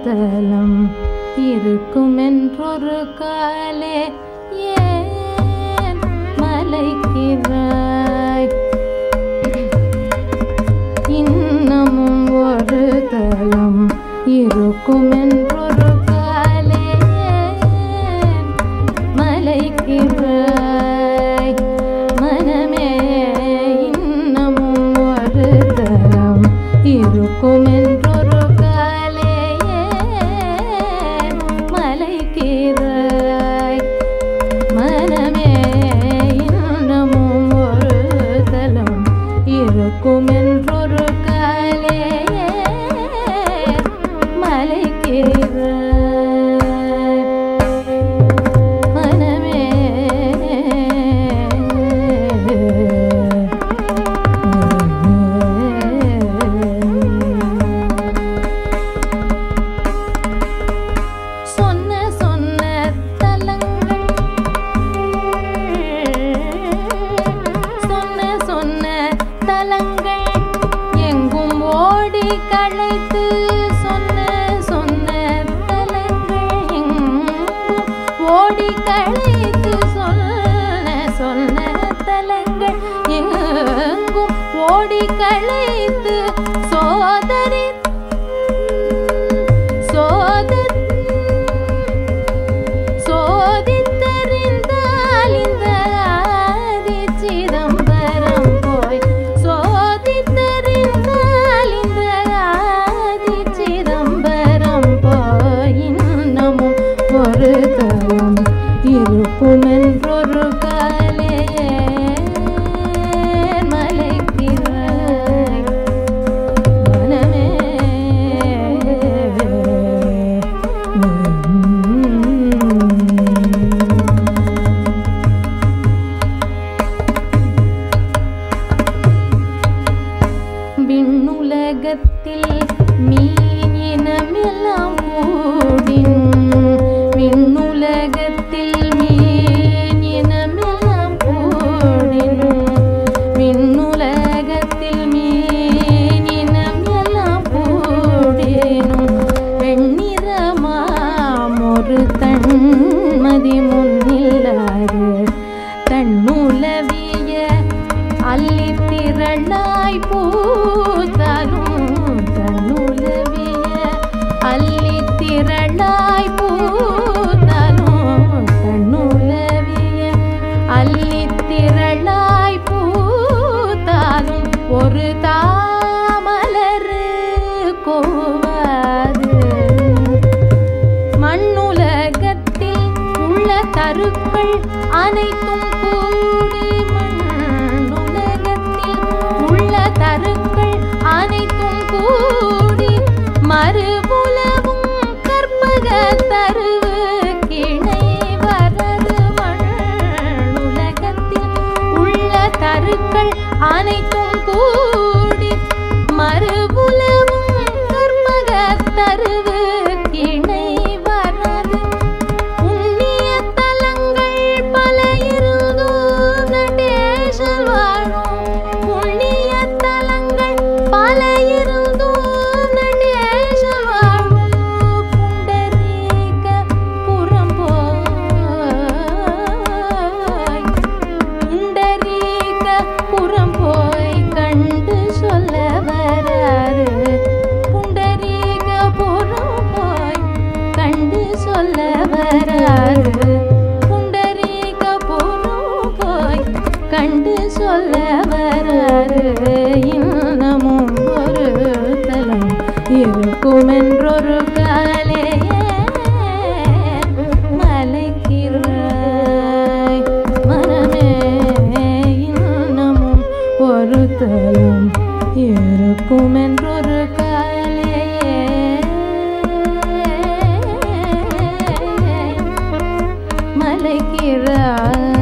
தலம் இருக்குமென்றொரு காலே ஏன் மலைக்கிறாய் இன்னமும் ஒரு தலம் இருக்குமென்றொரு காலே ஏன் மலைக்கிறாய் மனமே இன்னமும் ஒரு தலம் இருக்குமென்றொரு காலே ஏன் மலைக்கிறாய் மனமே இன்னமும் ஒரு தலம் இருக்குமென்றொரு காலே மலைக்கிறாய் மனமே சொன்ன சொன்ன தலங்கள் சொன்ன சொன்ன தலங்கள் எங்கும் ஓடி களைத்து சொன்ன சொன்ன தலங்கள் எங்கும் ஓடி களைத்து சொன்ன சொன்ன தலங்கள் எங்கும் ஓடி களைத்து சோதரி சோதரி சோதித்தறிந்தால் இந்த ஆதி சிதம்பரம் போய் சோதித்தறிந்தால் இந்த ஆதி சிதம்பரம் போய் இன்னமும் ஒரு தலம் இருக்குமென்றொரு காலே மலைக்கிறாய் மனமே விண்ணுலகத்தில் மீன் இனமெல்லாம் கூடினும் விண்ணுலகத்தில் மீன் இனமெல்லாம் கூடினும் விண்ணுலகத்தில் மீன் இனமெல்லாம் கூடினும் வெண்ணிறமாம் ஒரு தன்மதி முன்னில்லாது தன்னுலவிய அல்லித்திரளாய் பூத்தாலும் தன்னுலவிய அல்லித்திரளாய் பூத்தாலும் தன்னுலவிய அல்லித்திரளாய் பூத்தாலும் ஒரு தாமலரு கோவாது மண்ணுலகத்தில் உள்ள தருக்கள் அனைத்தும் கூடி மண்ணுலகத்தில் உள்ள தருக்கள் அனைத்தும் கூடி மறுபுலவும் கற்பக தருவு கிணை வரது மண்ணுலகத்தில் உள்ள தருக்கள் அனைத்தும் கூடி மறுபுலவும் கற்பக தருவு கிணை வரது புண்ணிய தலங்கள் பல இருந்தும் நடேசர் வாழும் புண்ணிய தலங்கள் பல இருந்தும் நடேசர் வாழும் புண்டரீக புறம் போய் புண்டரீக புறம் போய் கண்டு சொல்ல வராரு புண்டரீக புறம் போய் கண்டு சொல்ல வராரு புண்டரீக புறம் போய் கண்டு சொல்ல வராரு இன்னமும் ஒரு தலம் இருக்குமென்றொரு காலே மலைக்கிறாய் மனமே இன்னமும் ஒரு தலம் இருக்குமென்றொரு காலே மலைக்கிறாய்